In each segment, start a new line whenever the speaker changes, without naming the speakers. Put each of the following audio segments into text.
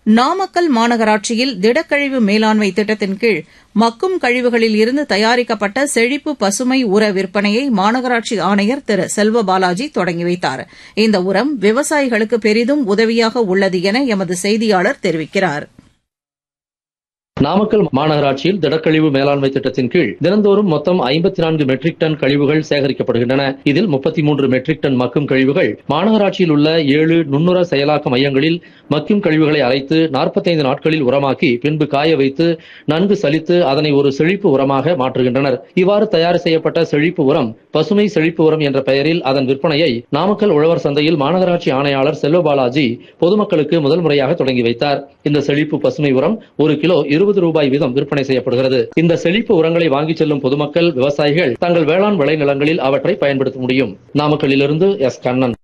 நாமக்கல் மாநகராட்சியில் திடக்கழிவு மேலாண்மை திட்டத்தின் கீழ் மக்கும் கழிவுகளில் இருந்து தயாரிக்கப்பட்ட செழிப்பு பசுமை உர விற்பனையை மாநகராட்சி ஆணையர் திரு செல்வ பாலாஜி தொடங்கி வைத்தார் இந்த உரம் விவசாயிகளுக்கு பெரிதும் உதவியாக உள்ளது என எமது செய்தியாளர் தெரிவிக்கிறார்
நாமக்கல் மாநகராட்சியில் திடக்கழிவு மேலாண்மை திட்டத்தின் கீழ் தினந்தோறும் மொத்தம் ஐம்பத்தி நான்கு மெட்ரிக் டன் கழிவுகள் சேகரிக்கப்படுகின்றன இதில் முப்பத்தி மூன்று மெட்ரிக் டன் மக்கும் கழிவுகள் மாநகராட்சியில் உள்ள ஏழு நுண்ணுர செயலாக்க மையங்களில் மக்கும் கழிவுகளை அரைத்து நாற்பத்தைந்து நாட்களில் உரமாக்கி பின்பு காய வைத்து நன்கு சலித்து அதனை ஒரு செழிப்பு உரமாக மாற்றுகின்றனர் இவ்வாறு தயார் செய்யப்பட்ட செழிப்பு உரம் பசுமை செழிப்பு உரம் என்ற பெயரில் அதன் விற்பனையை நாமக்கல் உழவர் சந்தையில் மாநகராட்சி ஆணையாளர் செல்வபாலாஜி பொதுமக்களுக்கு முதல் முறையாக தொடங்கி வைத்தார் இந்த செழிப்பு பசுமை உரம் ஒரு கிலோ இருபது ரூபாய் வீதம் விற்பனை செய்யப்படுகிறது இந்த செழிப்பு உரங்களை வாங்கிச் செல்லும் பொதுமக்கள் விவசாயிகள் தங்கள் வேளாண் விளைநிலங்களில் அவற்றை பயன்படுத்த முடியும் நாமக்கல்லிலிருந்து எஸ் கண்ணன்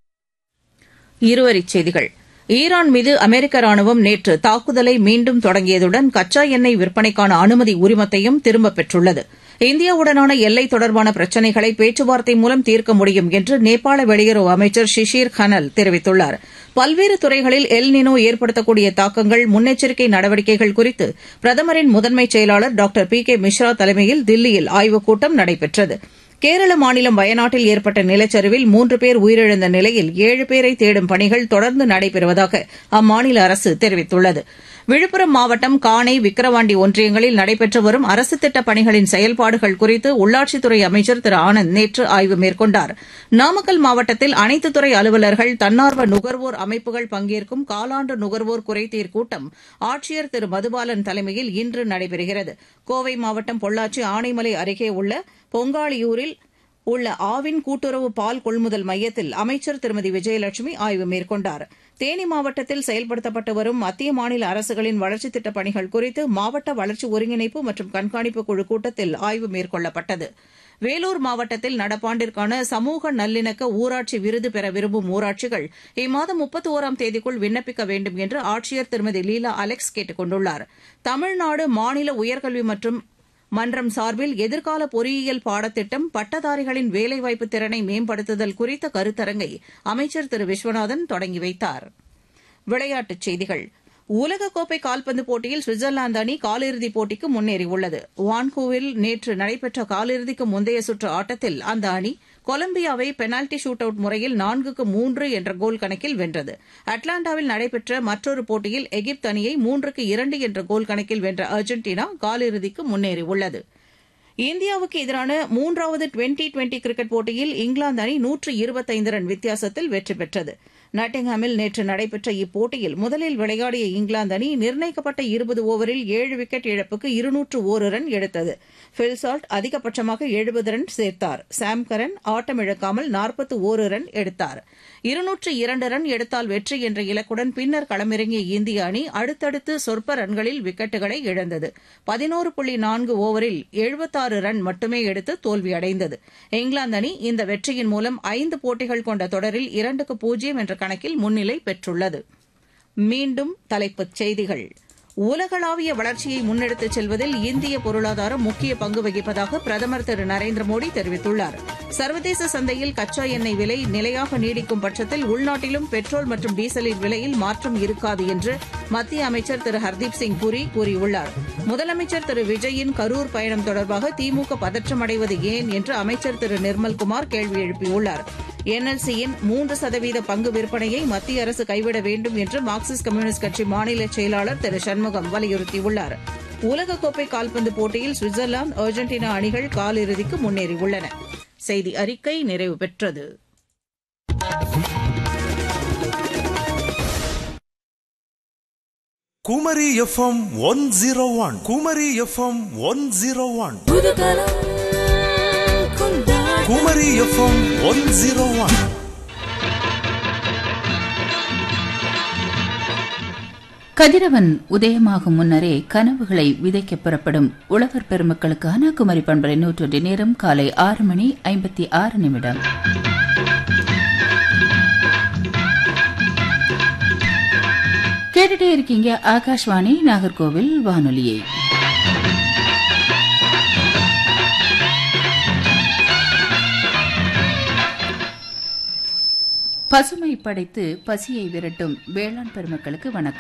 இருவரிச் செய்திகள் ஈரான் மீது அமெரிக்க ராணுவம் நேற்று தாக்குதலை மீண்டும் தொடங்கியதுடன் கச்சா எண்ணெய் விற்பனைக்கான அனுமதி உரிமத்தையும் திரும்பப் பெற்றுள்ளது இந்தியாவுடனான எல்லை தொடர்பான பிரச்சினைகளை பேச்சுவார்த்தை மூலம் தீர்க்க முடியும் என்று நேபாள வெளியுறவு அமைச்சர் ஷிஷிர் கனல் தெரிவித்துள்ளார் பல்வேறு துறைகளில் எல் நினோ ஏற்படுத்தக்கூடிய தாக்கங்கள் முன்னெச்சரிக்கை நடவடிக்கைகள் குறித்து பிரதமரின் முதன்மைச் செயலாளர் டாக்டர் பி கே மிஸ்ரா தலைமையில் தில்லியில் ஆய்வுக் கூட்டம் நடைபெற்றது கேரள மாநிலம் வயநாட்டில் ஏற்பட்ட நிலச்சரிவில் மூன்று பேர் உயிரிழந்த நிலையில் ஏழு பேரை தேடும் பணிகள் தொடர்ந்து நடைபெறுவதாக அம்மாநில அரசு தெரிவித்துள்ளது விழுப்புரம் மாவட்டம் காணை விக்கிரவாண்டி ஒன்றியங்களில் நடைபெற்று வரும் அரசு திட்டப் பணிகளின் செயல்பாடுகள் குறித்து உள்ளாட்சித்துறை அமைச்சர் திரு ஆனந்த் நேற்று ஆய்வு மேற்கொண்டார் நாமக்கல் மாவட்டத்தில் அனைத்து துறை அலுவலர்கள் தன்னார்வ நுகர்வோர் அமைப்புகள் பங்கேற்கும் காலாண்டு நுகர்வோர் குறைதீர் கூட்டம் ஆட்சியர் திரு மதுபாலன் தலைமையில் இன்று நடைபெறுகிறது கோவை மாவட்டம் பொள்ளாச்சி ஆனைமலை அருகே உள்ள பொங்காளியூரில் உள்ள ஆவின் கூட்டுறவு பால் கொள்முதல் மையத்தில் அமைச்சர் திருமதி விஜயலட்சுமி ஆய்வு மேற்கொண்டார் தேனி மாவட்டத்தில் செயல்படுத்தப்பட்டு வரும் மத்திய மாநில அரசுகளின் வளர்ச்சித் திட்டப் பணிகள் குறித்து மாவட்ட வளர்ச்சி ஒருங்கிணைப்பு மற்றும் கண்காணிப்பு குழு கூட்டத்தில் ஆய்வு மேற்கொள்ளப்பட்டது வேலூர் மாவட்டத்தில் நடப்பாண்டிற்கான சமூக நல்லிணக்க ஊராட்சி விருது பெற விரும்பும் ஊராட்சிகள் இம்மாதம் முப்பத்தி ஒராம் தேதிக்குள் விண்ணப்பிக்க வேண்டும் என்று ஆட்சியர் திருமதி லீலா அலெக்ஸ் கேட்டுக் கொண்டுள்ளார் தமிழ்நாடு மாநில உயர்கல்வி மற்றும் மன்றம் சார்பில் எதிர்கால பொறியியல் பாடத்திட்டம் பட்டதாரிகளின் வேலைவாய்ப்பு திறனை மேம்படுத்துதல் குறித்த கருத்தரங்கை அமைச்சர் திரு விஸ்வநாதன் தொடங்கி வைத்தார் விளையாட்டுச் செய்திகள் உலகக்கோப்பை கால்பந்து போட்டியில் சுவிட்சர்லாந்து அணி காலிறுதிப் போட்டிக்கு முன்னேறியுள்ளது வான்கூவில் நேற்று நடைபெற்ற காலிறுதிக்கு முந்தைய சுற்று ஆட்டத்தில் அந்த அணி கொலம்பியாவை பெனால்டி ஷூட் அவுட் முறையில் நான்குக்கு மூன்று என்ற கோல் கணக்கில் வென்றது அட்லாண்டாவில் நடைபெற்ற மற்றொரு போட்டியில் எகிப்து அணியை மூன்றுக்கு இரண்டு என்ற கோல் கணக்கில் வென்ற அர்ஜென்டினா காலிறுதிக்கு முன்னேறியுள்ளது இந்தியாவுக்கு எதிரான மூன்றாவது டுவெண்டி டுவெண்டி கிரிக்கெட் போட்டியில் இங்கிலாந்து அணி நூற்று இருபத்தைந்து ரன் வித்தியாசத்தில் வெற்றி பெற்றது நாட்டிங்ஹாமில் நேற்று நடைபெற்ற இப்போட்டியில் முதலில் விளையாடிய இங்கிலாந்து அணி நிர்ணயிக்கப்பட்ட இருபது ஓவரில் ஏழு விக்கெட் இழப்புக்கு இருநூற்று ஒரு ரன் எடுத்தது பில்சால்ட் அதிகபட்சமாக எழுபது ரன் சேர்த்தார் சாம் கரன் ஆட்டமிழக்காமல் நாற்பத்து ஒரு ரன் எடுத்தார் இருநூற்று இரண்டு ரன் எடுத்தால் வெற்றி என்ற இலக்குடன் பின்னர் களமிறங்கிய இந்திய அணி அடுத்தடுத்து சொற்ப ரன்களில் விக்கெட்டுகளை இழந்தது பதினோரு புள்ளி நான்கு ஓவரில் எழுபத்தாறு ரன் மட்டுமே எடுத்து தோல்வியடைந்தது இங்கிலாந்து அணி இந்த வெற்றியின் மூலம் ஐந்து போட்டிகள் கொண்ட தொடரில் இரண்டுக்கு பூஜ்ஜியம் என்ற கணக்கில் முன்னிலை பெற்றுள்ளது மீண்டும் தலைப்புச் செய்திகள் உலகளாவிய வளர்ச்சியை முன்னெடுத்துச் செல்வதில் இந்திய பொருளாதாரம் முக்கிய பங்கு வகிப்பதாக பிரதமர் திரு நரேந்திர மோடி தெரிவித்துள்ளார் சர்வதேச சந்தையில் கச்சா எண்ணெய் விலை நிலையாக நீடிக்கும் பட்சத்தில் உள்நாட்டிலும் பெட்ரோல் மற்றும் டீசலின் விலையில் மாற்றம் இருக்காது என்று மத்திய அமைச்சர் திரு ஹர்தீப் சிங் புரி கூறியுள்ளார் முதலமைச்சர் திரு விஜயின் கரூர் பயணம் தொடர்பாக திமுக பதற்றமடைவது ஏன் என்று அமைச்சர் திரு நிர்மல்குமார் கேள்வி எழுப்பியுள்ளார் என்எல்சியின் மூன்று சதவீத பங்கு விற்பனையை மத்திய அரசு கைவிட வேண்டும் என்று மார்க்சிஸ்ட் கம்யூனிஸ்ட் கட்சி மாநில செயலாளர் திரு சண்முகம் வலியுறுத்தியுள்ளார் உலகக்கோப்பை கால்பந்து போட்டியில் சுவிட்சர்லாந்து அர்ஜென்டினா அணிகள் காலிறுதிக்கு முன்னேறியுள்ளன செய்தி அறிக்கை நிறைவு பெற்றது
Kumari FM one zero one Kumari FM one zero one Kumari FM one zero one
கதிரவன் உதயமாகும் முன்னரே கனவுகளை விதைக்க புறப்படும் உழவர் பெருமக்களுக்கான குமரி பண்பலை நூற்றொன்று நேரம் காலை ஆறு மணி ஐம்பத்தி ஆறு நிமிடம் கேட்டுட்டே இருக்கீங்க ஆகாஷ்வாணி நாகர்கோவில் வானொலியை பசுமை படைத்து பசியை விரட்டும் வேளாண் பெருமக்களுக்கு வணக்கம்